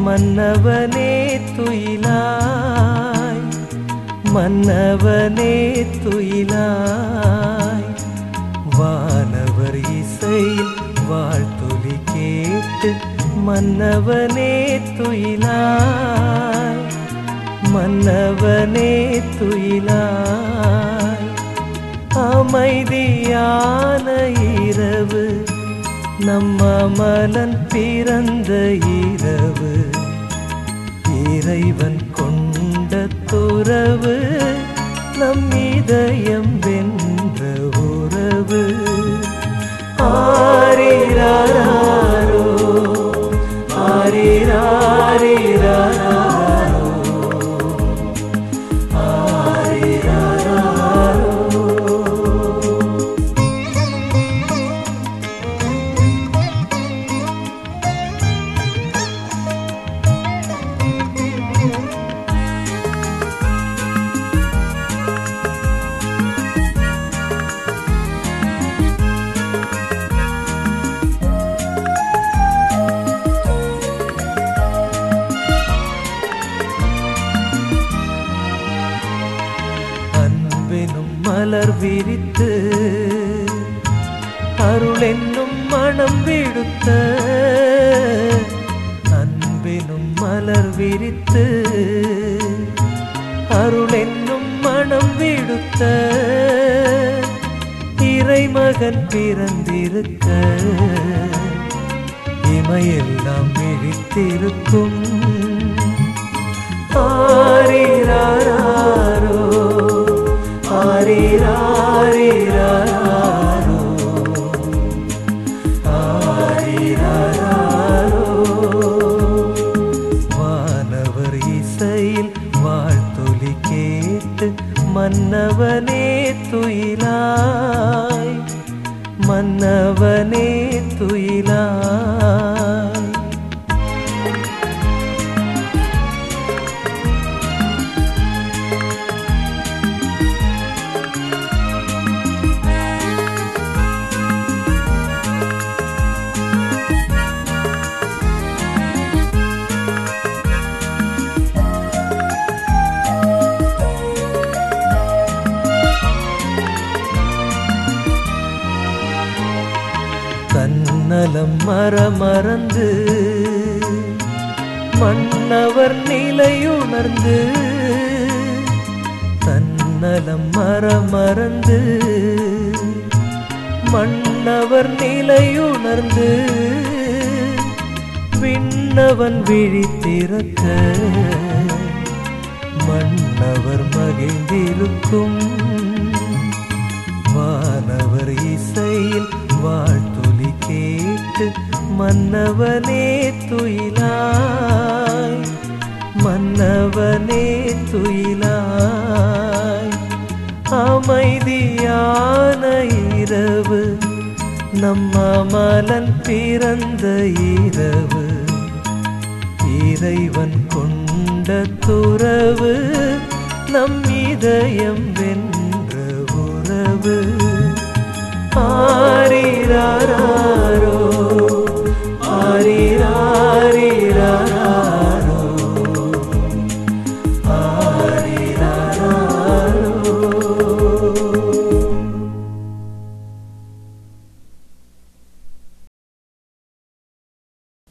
மன்னவனே துயிலாய் மன்னவனே துயிலாய் வானவர் இசையில் வாழ்த்தொலி கேட்டு மன்னவனே துயிலாய் மன்னவனே துயிலாய் அமைதியான இரவு நம்ம மலன் பிறந்த இரவு இறைவன் கொண்ட துறவு நம் இதயம் வென்ற உறவு ஆரிராரோ ஆரிராரிராரோ அன்பெனும் மலர் விரித்து அருள் என்னும் மனம் விடுத்த அன்பெனும் மலர் விரித்து அருள் என்னும் மனம் விடுத்த இறைமகன் பிறந்திருக்க இமையெல்லாம் விழித்திருக்கும் ஆரிராரோ ஆரிராரிராரோ ஆரிராரோ வானவர் இசையில் வாழ்த்தொலி கேட்டு மன்னவனே துயிலாய் மன்னவனே துயிலாய் தன்னலம் மரமறந்து மன்னவர் நிலையுணர்ந்து தன்னலம் மரமறந்து மன்னவர் நிலையுணர்ந்து விண்ணவன் விழித்திறக்க மன்னவர் மகிழ்ந்திருக்கும் வானவர் இசையில் வாழ்த்தொலி கேட்டு மன்னவனே துயிலாய் மன்னவனே துயிலாய் அமைதியான இரவு நம்ம மலன் பிறந்த இரவு இறைவன் கொண்ட துறவு நம் இதயம் வென்ற உறவு ஆரிராரோ